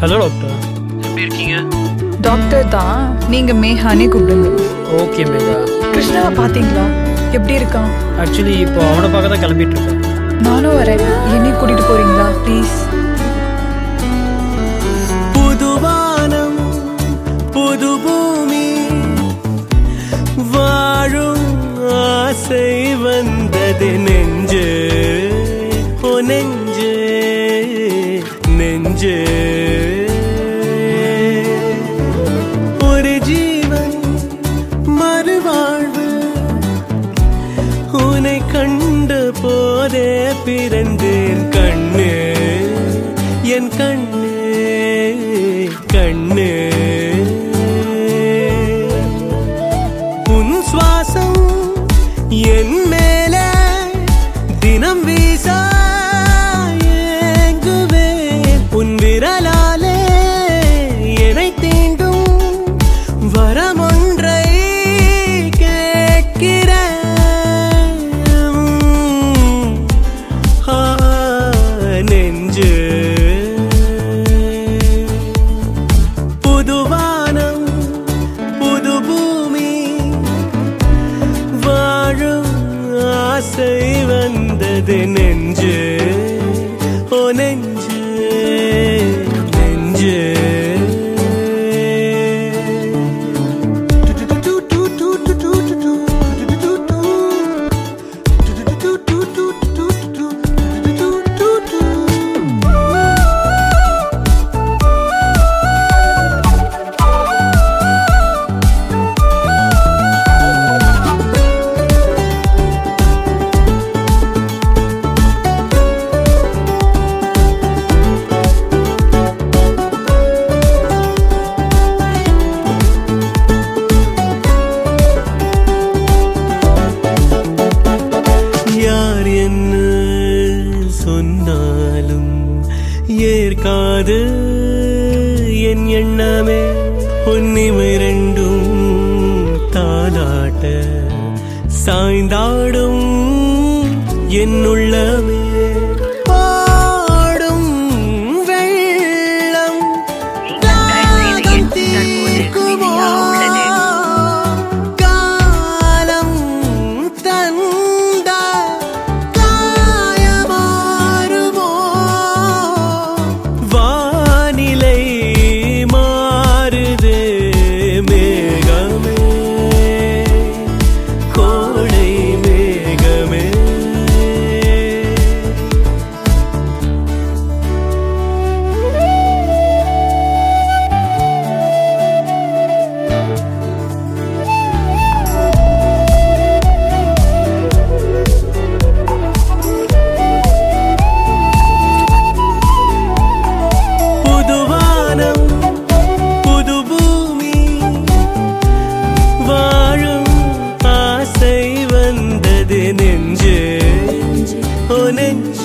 Hello doctor எப்படி இருக்கீங்க doctor தான் நீங்க மேஹானே கூப்பிடுங்க ஓகே மேகா கிருஷ்ணாவை பாத்தீங்களா எப்படி இருக்கான் ஆக்சுவலி இப்போ அவனை பார்க்க தான் கிளம்பிட்டு இருக்கேன் நானும் வரேன் என்னையும் கூட்டிட்டு போறீங்களா ப்ளீஸ் புதுவானம் புது பூமி வாழும் ஆசை வந்தது நெஞ்சு ஓ நெஞ்சு நெஞ்சு ஒரு ஜீவன் மறுவாழ்வு உன்னை கண்ட போதே பிறந்தேன் கண்ணு என் கண்ணு கண்ணு உன் சுவாசம் என் மேல தினம் வீச ஏங்குவேன் உன் விரலாலே என்னை தீண்டும் வரம் ஒன்றை கேட்கிறேன் ஆ, நெஞ்சு புதுவானம் புது பூமி வாழும் ஆசை வந்தது நெஞ்சு ஓ நெஞ்சு நெஞ்சு யார் என்ன சொன்னாலும் ஏற்காது என் எண்ணமே உன்னிமை ரெண்டும் தாலாட்ட சாய்ந்தாடும் என் உள்ளமே பாடும் வெள்ளம் தாகம் தீர்க்குமோ? காலம் தந்த காயமாறுமோ வானிலை மாறுதே மேகமே கோடை மேகமே புதுவானம் புது பூமி வாழும் ஆசை வந்தது நெஞ்சு ஓ நெஞ்சு